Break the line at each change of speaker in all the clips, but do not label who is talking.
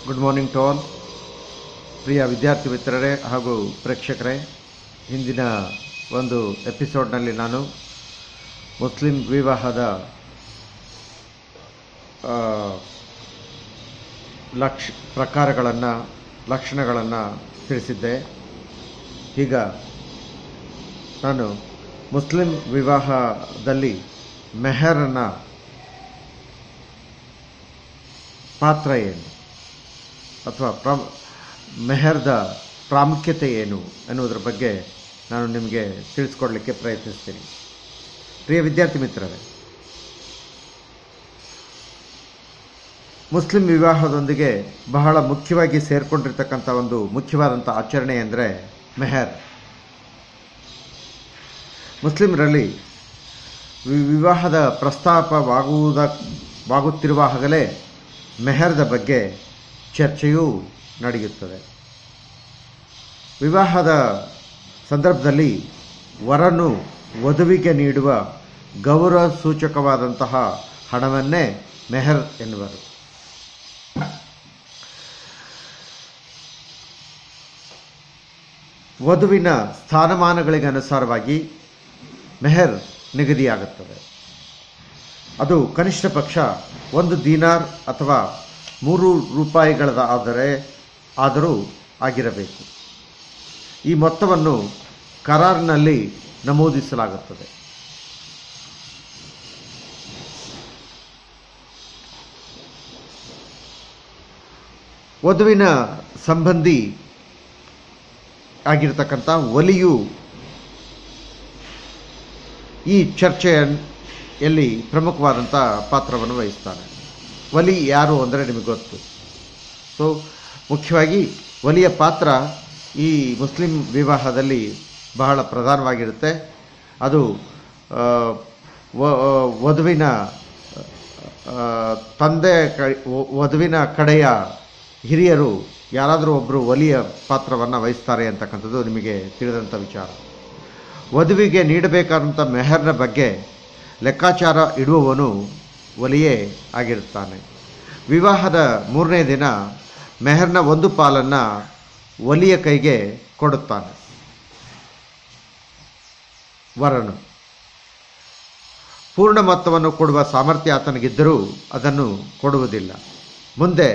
good morning to all ಪ್ರಿಯ ವಿದ್ಯಾರ್ಥಿ ಮಿತ್ರರೇ ಹಾಗೂ ಪ್ರೇಕ್ಷಕರೇ ಹಿಂದಿನ ಒಂದು ಎಪಿಸೋಡ್ನಲ್ಲಿ ನಾನು ಮುಸ್ಲಿಂ ವಿವಾಹದ ಆ, ಲಕ್ಷ ಪ್ರಕಾರಗಳನ್ನು ಲಕ್ಷಣಗಳನ್ನು ತಿಳಿಸಿದ್ದೆ ಈಗ ನಾನು ಮುಸ್ಲಿಂ ವಿವಾಹದಲ್ಲಿ ಮೆಹರನ್ನ ಪಾತ್ರ ಏನು ಅಥವಾ ಪ್ರಾ ಮೆಹರ್ದ ಪ್ರಾಮುಖ್ಯತೆ ಏನು ಅನ್ನೋದ್ರ ಬಗ್ಗೆ ನಾನು ನಿಮಗೆ ತಿಳಿಸ್ಕೊಡ್ಲಿಕ್ಕೆ ಪ್ರಯತ್ನಿಸ್ತೀನಿ ಪ್ರಿಯ ವಿದ್ಯಾರ್ಥಿ ಮಿತ್ರರೇ ಮುಸ್ಲಿಂ ವಿವಾಹದೊಂದಿಗೆ ಬಹಳ ಮುಖ್ಯವಾಗಿ ಸೇರಿಕೊಂಡಿರ್ತಕ್ಕಂಥ ಒಂದು ಮುಖ್ಯವಾದಂಥ ಆಚರಣೆ ಅಂದರೆ ಮೆಹರ್ ಮುಸ್ಲಿಮರಲ್ಲಿ ವಿ- ವಿವಾಹದ ಪ್ರಸ್ತಾಪವಾಗುವುದ ವಾಗುತ್ತಿರುವಾಗಲೇ ಮೆಹರ್ದ ಬಗ್ಗೆ ಚರ್ಚೆಯೂ ನಡೆಯುತ್ತದೆ ವಿವಾಹದ ಸಂದರ್ಭದಲ್ಲಿ ವರನು ವಧುವಿಗೆ ನೀಡುವ ಗೌರವ ಸೂಚಕವಾದಂತಹ ಹಣವನ್ನೇ ಮೆಹರ್ ಎನ್ನುವರು ವಧುವಿನ ಸ್ಥಾನಮಾನಗಳಿಗೆ ಅನುಸಾರವಾಗಿ ಮೆಹರ್ ನಿಗದಿಯಾಗುತ್ತದೆ ಅದು ಕನಿಷ್ಠ ಪಕ್ಷ ಒಂದು ದೀನಾರ್ ಅಥವಾ ಮೂರು ರೂಪಾಯಿಗಳದ ಆದರೆ ಆದರೂ ಆಗಿರಬೇಕು ಈ ಮೊತ್ತವನ್ನು ಕರಾರಿನಲ್ಲಿ ನಮೂದಿಸಲಾಗುತ್ತದೆ ವಧುವಿನ ಸಂಬಂಧಿ ಆಗಿರತಕ್ಕಂಥ ಒಲಿಯು ಈ ಚರ್ಚೆಯಲ್ಲಿ ಪ್ರಮುಖವಾದಂಥ ಪಾತ್ರವನ್ನು ವಹಿಸ್ತಾನೆ ಒಲಿ ಯಾರು ಅಂದರೆ ನಿಮಗೆ ಗೊತ್ತು ಸೊ ಮುಖ್ಯವಾಗಿ ಒಲಿಯ ಪಾತ್ರ ಈ ಮುಸ್ಲಿಂ ವಿವಾಹದಲ್ಲಿ ಬಹಳ ಪ್ರಧಾನವಾಗಿರುತ್ತೆ ಅದು ಆ, ವ- ವಧುವಿನ ಆ, ತಂದೆ ಕ- ವ- ವಧುವಿನ ಕಡೆಯ ಹಿರಿಯರು ಯಾರಾದರೂ ಒಬ್ಬರು ಒಲಿಯ ಪಾತ್ರವನ್ನು ವಹಿಸ್ತಾರೆ ಅಂತಕ್ಕಂಥದ್ದು ನಿಮಗೆ ತಿಳಿದಂಥ ವಿಚಾರ ವಧುವಿಗೆ ನೀಡಬೇಕಾದಂಥ ಮೆಹರ್ನ ಬಗ್ಗೆ ಲೆಕ್ಕಾಚಾರ ಇಡುವವನು ಒಲಿಯೇ ಆಗಿರುತ್ತಾನೆ ವಿವಾಹದ ಮೂರನೇ ದಿನ ಮೆಹರ್ನ ಒಂದು ಪಾಲನ್ನು ಒಲಿಯ ಕೈಗೆ ಕೊಡುತ್ತಾನೆ ವರನು ಪೂರ್ಣ ಮೊತ್ತವನ್ನು ಕೊಡುವ ಸಾಮರ್ಥ್ಯ ಆತನಿಗಿದ್ದರೂ ಅದನ್ನು ಕೊಡುವುದಿಲ್ಲ ಮುಂದೆ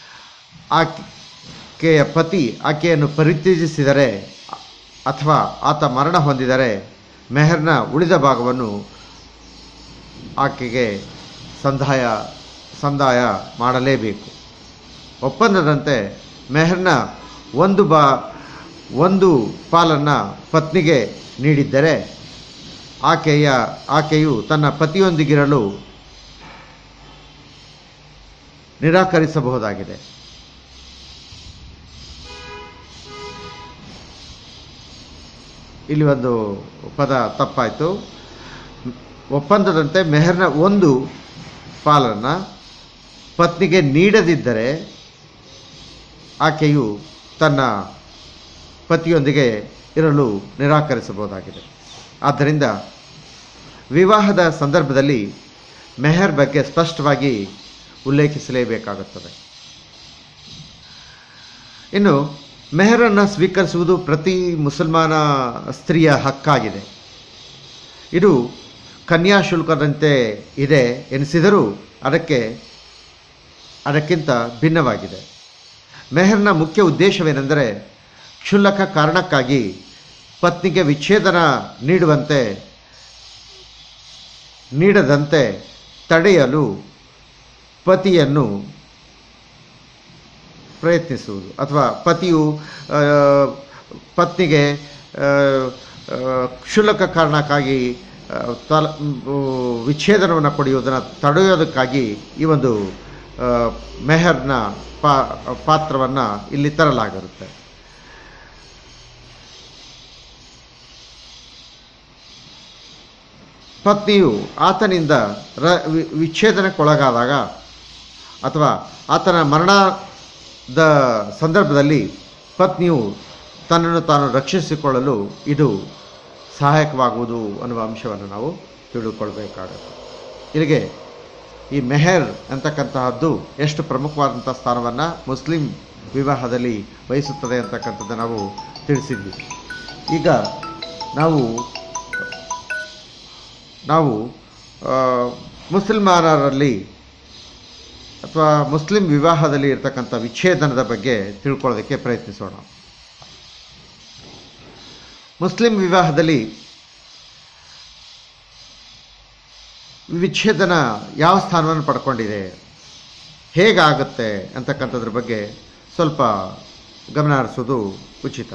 ಆಕೆಯ ಪತಿ ಆಕೆಯನ್ನು ಪರಿತ್ಯಜಿಸಿದರೆ ಅಥವಾ ಆತ ಮರಣ ಹೊಂದಿದರೆ ಮೆಹರ್ನ ಉಳಿದ ಭಾಗವನ್ನು ಆಕೆಗೆ ಸಂದಾಯ ಸಂದಾಯ ಮಾಡಲೇಬೇಕು ಒಪ್ಪಂದದಂತೆ ಮೆಹರ್ನ ಒಂದು ಬಾ ಒಂದು ಪಾಲನ್ನು ಪತ್ನಿಗೆ ನೀಡಿದ್ದರೆ ಆಕೆಯ ಆಕೆಯು ತನ್ನ ಪತಿಯೊಂದಿಗಿರಲು ನಿರಾಕರಿಸಬಹುದಾಗಿದೆ ಇಲ್ಲಿ ಒಂದು ಪದ ತಪ್ಪಾಯಿತು ಒಪ್ಪಂದದಂತೆ ಮೆಹರ್ನ ಒಂದು ಪಾಲನ್ನು ಪತ್ನಿಗೆ ನೀಡದಿದ್ದರೆ ಆಕೆಯು ತನ್ನ ಪತಿಯೊಂದಿಗೆ ಇರಲು ನಿರಾಕರಿಸಬಹುದಾಗಿದೆ ಆದ್ದರಿಂದ ವಿವಾಹದ ಸಂದರ್ಭದಲ್ಲಿ ಮೆಹರ್ ಬಗ್ಗೆ ಸ್ಪಷ್ಟವಾಗಿ ಉಲ್ಲೇಖಿಸಲೇಬೇಕಾಗುತ್ತದೆ ಇನ್ನು ಮೆಹರನ್ನು ಸ್ವೀಕರಿಸುವುದು ಪ್ರತಿ ಮುಸಲ್ಮಾನ ಸ್ತ್ರೀಯ ಹಕ್ಕಾಗಿದೆ ಇದು ಕನ್ಯಾಶುಲ್ಕದಂತೆ ಇದೆ ಎನಿಸಿದರೂ ಅದಕ್ಕೆ ಅದಕ್ಕಿಂತ ಭಿನ್ನವಾಗಿದೆ ಮೆಹರ್ನ ಮುಖ್ಯ ಉದ್ದೇಶವೇನೆಂದರೆ ಕ್ಷುಲ್ಲಕ ಕಾರಣಕ್ಕಾಗಿ ಪತ್ನಿಗೆ ವಿಚ್ಛೇದನ ನೀಡುವಂತೆ ನೀಡದಂತೆ ತಡೆಯಲು ಪತಿಯನ್ನು ಪ್ರಯತ್ನಿಸುವುದು ಅಥವಾ ಪತಿಯು ಆ, ಪತ್ನಿಗೆ ಆ, ಆ, ಕ್ಷುಲ್ಲಕ ಕಾರಣಕ್ಕಾಗಿ ಆ, ತಲ ವಿಚ್ಛೇದನವನ್ನು ಪಡೆಯುವುದನ್ನು ತಡೆಯೋದಕ್ಕಾಗಿ ಈ ಒಂದು ಆ, ಮೆಹರ್ನ ಪಾ ಪಾತ್ರವನ್ನು ಇಲ್ಲಿ ತರಲಾಗಿರುತ್ತೆ ಪತ್ನಿಯು ಆತನಿಂದ ರ ವಿ- ವಿಚ್ಛೇದನಕ್ಕೊಳಗಾದಾಗ ಅಥವಾ ಆತನ ಮರಣದ ಸಂದರ್ಭದಲ್ಲಿ ಪತ್ನಿಯು ತನ್ನನ್ನು ತಾನು ರಕ್ಷಿಸಿಕೊಳ್ಳಲು ಇದು ಸಹಾಯಕವಾಗುವುದು ಅನ್ನುವ ಅಂಶವನ್ನು ನಾವು ತಿಳ್ಕೊಳ್ಬೇಕಾಗುತ್ತೆ ಇಲ್ಲಿಗೆ ಈ ಮೆಹರ್ ಅಂತಕ್ಕಂತಹದ್ದು ಎಷ್ಟು ಪ್ರಮುಖವಾದಂಥ ಸ್ಥಾನವನ್ನು ಮುಸ್ಲಿಂ ವಿವಾಹದಲ್ಲಿ ವಹಿಸುತ್ತದೆ ಅಂತಕ್ಕಂಥದ್ದು ನಾವು ತಿಳಿಸಿದ್ವಿ ಈಗ ನಾವು ನಾವು ಆ, ಮುಸಲ್ಮಾನರಲ್ಲಿ ಅಥವಾ ಮುಸ್ಲಿಂ ವಿವಾಹದಲ್ಲಿ ಇರ್ತಕ್ಕಂಥ ವಿಚ್ಛೇದನದ ಬಗ್ಗೆ ತಿಳ್ಕೊಳ್ಳೋದಕ್ಕೆ ಪ್ರಯತ್ನಿಸೋಣ ಮುಸ್ಲಿಂ ವಿವಾಹದಲ್ಲಿ ವಿಚ್ಛೇದನ ಯಾವ ಸ್ಥಾನವನ್ನು ಪಡ್ಕೊಂಡಿದೆ ಹೇಗಾಗುತ್ತೆ ಅಂತಕ್ಕಂಥದ್ರ ಬಗ್ಗೆ ಸ್ವಲ್ಪ ಗಮನ ಹರಿಸೋದು ಉಚಿತ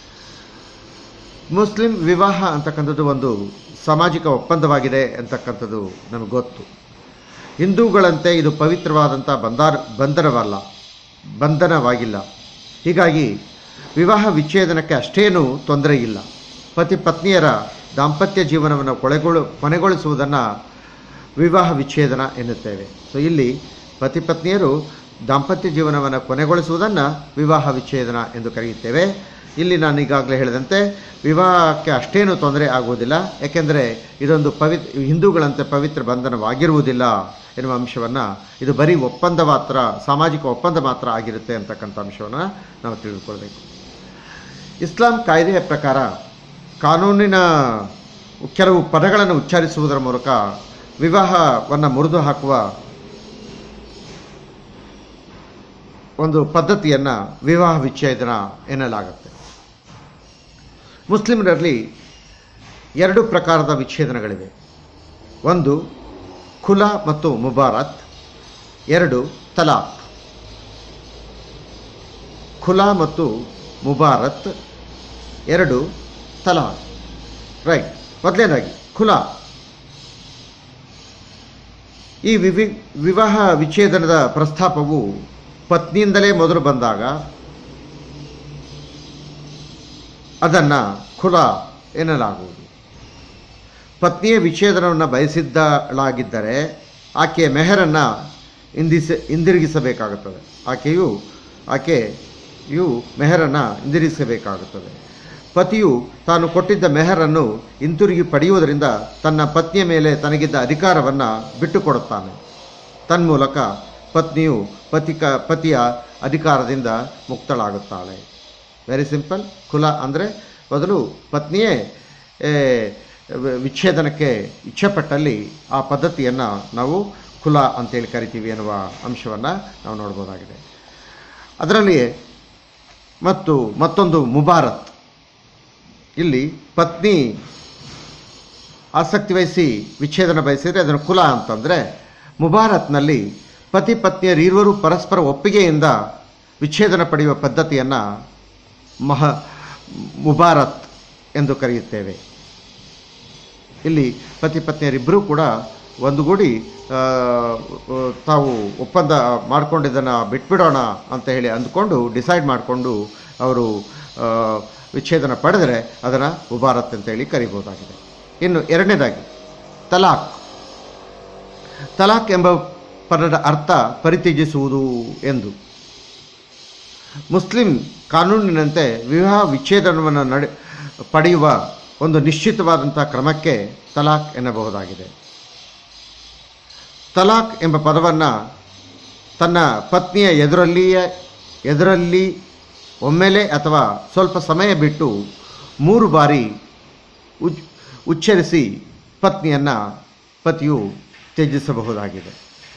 ಮುಸ್ಲಿಂ ವಿವಾಹ ಅಂತಕ್ಕಂಥದ್ದು ಒಂದು ಸಾಮಾಜಿಕ ಒಪ್ಪಂದವಾಗಿದೆ ಅಂತಕ್ಕಂಥದ್ದು ನಮಗೆ ಗೊತ್ತು ಹಿಂದೂಗಳಂತೆ ಇದು ಪವಿತ್ರವಾದಂಥ ಬಂಧಾರ ಬಂಧನವಲ್ಲ ಬಂಧನವಾಗಿಲ್ಲ ಹೀಗಾಗಿ ವಿವಾಹ ವಿಚ್ಛೇದನಕ್ಕೆ ಅಷ್ಟೇನೂ ತೊಂದರೆ ಇಲ್ಲ ಪತಿ ಪತ್ನಿಯರ ದಾಂಪತ್ಯ ಜೀವನವನ್ನು ಕೊಳೆಗೊಳು ಕೊನೆಗೊಳಿಸುವುದನ್ನು ವಿವಾಹ ವಿಚ್ಛೇದನ ಎನ್ನುತ್ತೇವೆ ಸೊ ಇಲ್ಲಿ ಪತಿ ಪತ್ನಿಯರು ದಾಂಪತ್ಯ ಜೀವನವನ್ನು ಕೊನೆಗೊಳಿಸುವುದನ್ನು ವಿವಾಹ ವಿಚ್ಛೇದನ ಎಂದು ಕರೆಯುತ್ತೇವೆ ಇಲ್ಲಿ ನಾನು ಈಗಾಗಲೇ ಹೇಳಿದಂತೆ ವಿವಾಹಕ್ಕೆ ಅಷ್ಟೇನೂ ತೊಂದರೆ ಆಗುವುದಿಲ್ಲ ಏಕೆಂದರೆ ಇದೊಂದು ಪವಿತ್ ಹಿಂದೂಗಳಂತೆ ಪವಿತ್ರ ಬಂಧನವಾಗಿರುವುದಿಲ್ಲ ಎನ್ನುವ ಅಂಶವನ್ನು ಇದು ಬರೀ ಒಪ್ಪಂದ ಮಾತ್ರ ಸಾಮಾಜಿಕ ಒಪ್ಪಂದ ಮಾತ್ರ ಆಗಿರುತ್ತೆ ಅಂತಕ್ಕಂಥ ಅಂಶವನ್ನು ನಾವು ತಿಳಿದುಕೊಳ್ಬೇಕು ಇಸ್ಲಾಂ ಕಾಯ್ದೆಯ ಪ್ರಕಾರ ಕಾನೂನಿನ ಕೆಲವು ಪದಗಳನ್ನು ಉಚ್ಚರಿಸುವುದರ ಮೂಲಕ ವಿವಾಹವನ್ನು ಮುರಿದು ಹಾಕುವ ಒಂದು ಪದ್ಧತಿಯನ್ನು ವಿವಾಹ ವಿಚ್ಛೇದನ ಎನ್ನಲಾಗುತ್ತೆ ಮುಸ್ಲಿಮರಲ್ಲಿ ಎರಡು ಪ್ರಕಾರದ ವಿಚ್ಛೇದನಗಳಿವೆ ಒಂದು ಖುಲಾ ಮತ್ತು ಮುಬಾರತ್ ಎರಡು ತಲಾಕ್ ಖುಲಾ ಮತ್ತು ಮುಬಾರತ್ ಎರಡು ತಲಾಕ್ ರೈಟ್ ಮೊದಲನೇದಾಗಿ ಖುಲಾ ಈ ವಿವಿ ವಿವಾಹ ವಿಚ್ಛೇದನದ ಪ್ರಸ್ತಾಪವು ಪತ್ನಿಯಿಂದಲೇ ಮೊದಲು ಬಂದಾಗ ಅದನ್ನು ಖುಲ ಎನ್ನಲಾಗುವುದು ಪತ್ನಿಯ ವಿಚ್ಛೇದನವನ್ನು ಬಯಸಿದ್ದಳಾಗಿದ್ದರೆ ಆಕೆಯ ಮೆಹರನ್ನು ಹಿಂದಿಸ ಹಿಂದಿರುಗಿಸಬೇಕಾಗುತ್ತದೆ ಆಕೆಯು ಆಕೆಯು ಮೆಹರನ್ನು ಹಿಂದಿರುಗಿಸಬೇಕಾಗುತ್ತದೆ ಪತಿಯು ತಾನು ಕೊಟ್ಟಿದ್ದ ಮೆಹರನ್ನು ಹಿಂತಿರುಗಿ ಪಡೆಯುವುದರಿಂದ ತನ್ನ ಪತ್ನಿಯ ಮೇಲೆ ತನಗಿದ್ದ ಅಧಿಕಾರವನ್ನು ಬಿಟ್ಟುಕೊಡುತ್ತಾನೆ ತನ್ಮೂಲಕ ಪತ್ನಿಯು ಪತಿಕ ಪತಿಯ ಅಧಿಕಾರದಿಂದ ಮುಕ್ತಳಾಗುತ್ತಾಳೆ ವೆರಿ ಸಿಂಪಲ್ ಕುಲ ಅಂದರೆ ಮೊದಲು ಪತ್ನಿಯೇ ಏ, ವ- ವಿಚ್ಛೇದನಕ್ಕೆ ಇಚ್ಛೆಪಟ್ಟಲ್ಲಿ ಆ ಪದ್ಧತಿಯನ್ನು ನಾವು ಕುಲ ಅಂತೇಳಿ ಕರಿತೀವಿ ಎನ್ನುವ ಅಂಶವನ್ನು ನಾವು ನೋಡ್ಬೋದಾಗಿದೆ ಅದರಲ್ಲಿಯೇ ಮತ್ತು ಮತ್ತೊಂದು ಮುಬಾರತ್ ಇಲ್ಲಿ ಪತ್ನಿ ಆಸಕ್ತಿ ವಹಿಸಿ ವಿಚ್ಛೇದನ ಬಯಸಿದರೆ ಅದನ್ನು ಕುಲ ಅಂತಂದರೆ ಮುಬಾರತ್ನಲ್ಲಿ ಪತಿ ಪತ್ನಿಯರಿರುವರು ಪರಸ್ಪರ ಒಪ್ಪಿಗೆಯಿಂದ ವಿಚ್ಛೇದನ ಪಡೆಯುವ ಪದ್ಧತಿಯನ್ನು ಮಹ ಮುಬಾರತ್ ಎಂದು ಕರೆಯುತ್ತೇವೆ ಇಲ್ಲಿ ಪತಿ ಪತ್ನಿಯರಿಬ್ಬರೂ ಕೂಡ ಒಂದುಗೂಡಿ ಆ, ಆ, ತಾವು ಒಪ್ಪಂದ ಮಾಡ್ಕೊಂಡಿದ್ದನ್ನು ಬಿಟ್ಬಿಡೋಣ ಅಂತ ಹೇಳಿ ಅಂದ್ಕೊಂಡು ಡಿಸೈಡ್ ಮಾಡಿಕೊಂಡು ಅವರು ಆ, ವಿಚ್ಛೇದನ ಪಡೆದರೆ ಅದನ್ನು ಮುಬಾರತ್ ಅಂತೇಳಿ ಕರಿಬೋದಾಗಿದೆ ಇನ್ನು ಎರಡನೇದಾಗಿ ತಲಾಕ್ ತಲಾಕ್ ಎಂಬ ಪದದ ಅರ್ಥ ಪರಿತ್ಯಜಿಸುವುದು ಎಂದು ಮುಸ್ಲಿಂ ಕಾನೂನಿನಂತೆ ವಿವಾಹ ವಿಚ್ಛೇದನವನ್ನು ನಡೆ ಪಡೆಯುವ ಒಂದು ನಿಶ್ಚಿತವಾದಂಥ ಕ್ರಮಕ್ಕೆ ತಲಾಕ್ ಎನ್ನಬಹುದಾಗಿದೆ ತಲಾಕ್ ಎಂಬ ಪದವನ್ನು ತನ್ನ ಪತ್ನಿಯ ಎದುರಲ್ಲಿಯೇ ಎದುರಲ್ಲಿ ಒಮ್ಮೆಲೆ ಅಥವಾ ಸ್ವಲ್ಪ ಸಮಯ ಬಿಟ್ಟು ಮೂರು ಬಾರಿ ಉಚ್ ಉಚ್ಚರಿಸಿ ಪತ್ನಿಯನ್ನು ಪತಿಯು ತ್ಯಜಿಸಬಹುದಾಗಿದೆ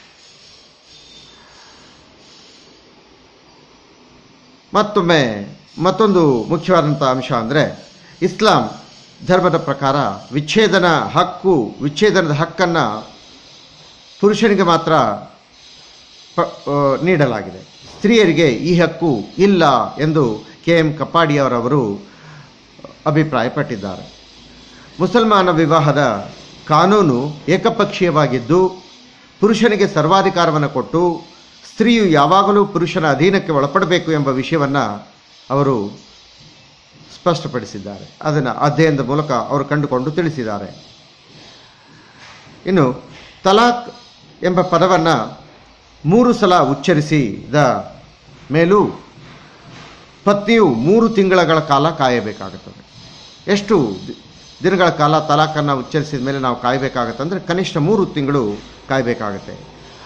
ಮತ್ತೊಮ್ಮೆ ಮತ್ತೊಂದು ಮುಖ್ಯವಾದಂಥ ಅಂಶ ಅಂದರೆ ಇಸ್ಲಾಂ ಧರ್ಮದ ಪ್ರಕಾರ ವಿಚ್ಛೇದನ ಹಕ್ಕು ವಿಚ್ಛೇದನದ ಹಕ್ಕನ್ನು ಪುರುಷನಿಗೆ ಮಾತ್ರ ಪ ಆ, ನೀಡಲಾಗಿದೆ ಸ್ತ್ರೀಯರಿಗೆ ಈ ಹಕ್ಕು ಇಲ್ಲ ಎಂದು ಕೆ ಎಂ ಕಪ್ಪಾಡಿಯವರವರು ಅಭಿಪ್ರಾಯಪಟ್ಟಿದ್ದಾರೆ ಮುಸಲ್ಮಾನ ವಿವಾಹದ ಕಾನೂನು ಏಕಪಕ್ಷೀಯವಾಗಿದ್ದು ಪುರುಷನಿಗೆ ಸರ್ವಾಧಿಕಾರವನ್ನು ಕೊಟ್ಟು ಸ್ತ್ರೀಯು ಯಾವಾಗಲೂ ಪುರುಷನ ಅಧೀನಕ್ಕೆ ಒಳಪಡಬೇಕು ಎಂಬ ವಿಷಯವನ್ನು ಅವರು ಸ್ಪಷ್ಟಪಡಿಸಿದ್ದಾರೆ ಅದನ್ನು ಅಧ್ಯಯನದ ಮೂಲಕ ಅವರು ಕಂಡುಕೊಂಡು ತಿಳಿಸಿದ್ದಾರೆ ಇನ್ನು ತಲಾಕ್ ಎಂಬ ಪದವನ್ನು ಮೂರು ಸಲ ಉಚ್ಚರಿಸಿದ ಮೇಲೂ ಪತ್ನಿಯು ಮೂರು ತಿಂಗಳ ಕಾಲ ಕಾಯಬೇಕಾಗುತ್ತದೆ ಎಷ್ಟು ದಿ- ದಿನಗಳ ಕಾಲ ತಲಾಖನ್ನು ಉಚ್ಚರಿಸಿದ ಮೇಲೆ ನಾವು ಕಾಯಬೇಕಾಗತ್ತೆ ಅಂದರೆ ಕನಿಷ್ಠ ಮೂರು ತಿಂಗಳು ಕಾಯಬೇಕಾಗತ್ತೆ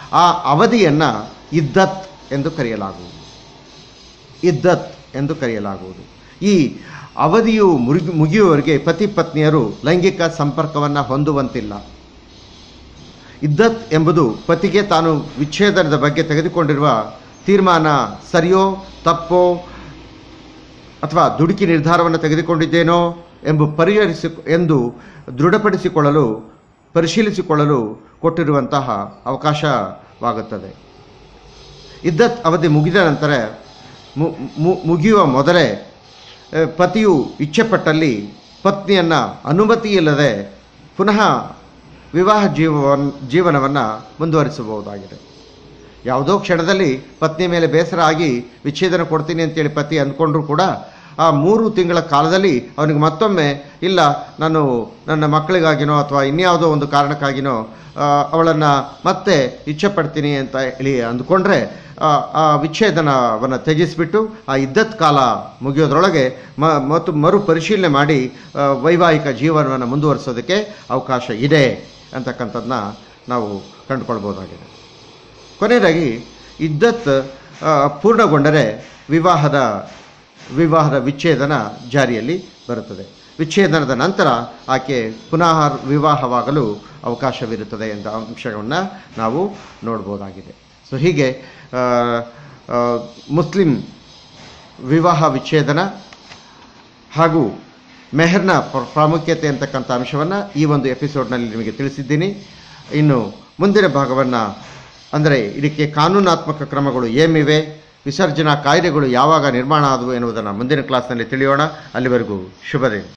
ಆ ಅವಧಿಯನ್ನು ಇದ್ದತ್ ಎಂದು ಕರೆಯಲಾಗುವುದು ಇದ್ದತ್ ಎಂದು ಕರೆಯಲಾಗುವುದು ಈ ಅವಧಿಯು ಮುರುಗಿ ಮುಗಿಯುವವರೆಗೆ ಪತಿ ಪತ್ನಿಯರು ಲೈಂಗಿಕ ಸಂಪರ್ಕವನ್ನು ಹೊಂದುವಂತಿಲ್ಲ ಇದ್ದತ್ ಎಂಬುದು ಪತಿಗೆ ತಾನು ವಿಚ್ಛೇದನದ ಬಗ್ಗೆ ತೆಗೆದುಕೊಂಡಿರುವ ತೀರ್ಮಾನ ಸರಿಯೋ ತಪ್ಪೋ ಅಥವಾ ದುಡುಕಿ ನಿರ್ಧಾರವನ್ನು ತೆಗೆದುಕೊಂಡಿದ್ದೇನೋ ಎಂಬ ಪರಿಹರಿಸಿ ಎಂದು ದೃಢಪಡಿಸಿಕೊಳ್ಳಲು ಪರಿಶೀಲಿಸಿಕೊಳ್ಳಲು ಕೊಟ್ಟಿರುವಂತಹ ಅವಕಾಶವಾಗುತ್ತದೆ ಇದ್ದತ್ ಅವಧಿ ಮುಗಿದ ನಂತರ ಮು- ಮು- ಮುಗಿಯುವ ಮೊದಲೇ ಆ, ಪತಿಯು ಇಚ್ಛೆಪಟ್ಟಲ್ಲಿ ಪತ್ನಿಯನ್ನು ಅನುಮತಿ ಇಲ್ಲದೆ ಪುನಃ ವಿವಾಹ ಜೀವವನ್ನು ಜೀವನವನ್ನು ಮುಂದುವರಿಸಬಹುದಾಗಿದೆ ಯಾವುದೋ ಕ್ಷಣದಲ್ಲಿ ಪತ್ನಿ ಮೇಲೆ ಬೇಸರ ಆಗಿ ವಿಚ್ಛೇದನ ಕೊಡ್ತೀನಿ ಅಂತೇಳಿ ಪತಿ ಅಂದ್ಕೊಂಡ್ರೂ ಕೂಡ ಆ ಮೂರು ತಿಂಗಳ ಕಾಲದಲ್ಲಿ ಅವನಿಗೆ ಮತ್ತೊಮ್ಮೆ ಇಲ್ಲ ನಾನು ನನ್ನ ಮಕ್ಕಳಿಗಾಗಿನೋ ಅಥವಾ ಇನ್ಯಾವುದೋ ಒಂದು ಕಾರಣಕ್ಕಾಗಿನೋ ಅವಳನ್ನು ಮತ್ತೆ ಇಚ್ಛೆ ಪಡ್ತೀನಿ ಅಂತ ಹೇಳಿ ಅಂದ್ಕೊಂಡ್ರೆ ಆ, ಆ ವಿಚ್ಛೇದನವನ್ನು ತ್ಯಜಿಸಿಬಿಟ್ಟು ಆ ಇದ್ದತ್ ಕಾಲ ಮುಗಿಯೋದ್ರೊಳಗೆ ಮ ಮತ್ತು ಮರು ಪರಿಶೀಲನೆ ಮಾಡಿ ಆ, ವೈವಾಹಿಕ ಜೀವನವನ್ನು ಮುಂದುವರಿಸೋದಕ್ಕೆ ಅವಕಾಶ ಇದೆ ಅಂತಕ್ಕಂಥದ್ದನ್ನ ನಾವು ಕಂಡುಕೊಳ್ಬೋದಾಗಿದೆ ಕೊನೆಯದಾಗಿ ಇದ್ದತ್ ಆ, ಪೂರ್ಣಗೊಂಡರೆ ವಿವಾಹದ ವಿವಾಹದ ವಿಚ್ಛೇದನ ಜಾರಿಯಲ್ಲಿ ಬರುತ್ತದೆ ವಿಚ್ಛೇದನದ ನಂತರ ಆಕೆ ಪುನಃ ವಿವಾಹವಾಗಲು ಅವಕಾಶವಿರುತ್ತದೆ ಎಂಬ ಅಂಶವನ್ನು ನಾವು ನೋಡ್ಬೋದಾಗಿದೆ ಸೊ ಹೀಗೆ ಆ, ಆ, ಮುಸ್ಲಿಂ ವಿವಾಹ ವಿಚ್ಛೇದನ ಹಾಗೂ ಮೆಹರ್ನ ಪ್ರ- ಪ್ರಾಮುಖ್ಯತೆ ಅಂತಕ್ಕಂಥ ಅಂಶವನ್ನು ಈ ಒಂದು ಎಪಿಸೋಡ್ನಲ್ಲಿ ನಿಮಗೆ ತಿಳಿಸಿದ್ದೀನಿ ಇನ್ನು ಮುಂದಿನ ಭಾಗವನ್ನು ಅಂದರೆ ಇದಕ್ಕೆ ಕಾನೂನಾತ್ಮಕ ಕ್ರಮಗಳು ಏಮಿವೆ ವಿಸರ್ಜನಾ ಕಾಯ್ದೆಗಳು ಯಾವಾಗ ನಿರ್ಮಾಣ ಆದವು ಎನ್ನುವುದನ್ನು ಮುಂದಿನ ಕ್ಲಾಸ್ನಲ್ಲಿ ತಿಳಿಯೋಣ ಅಲ್ಲಿವರೆಗೂ ಶುಭದಿನ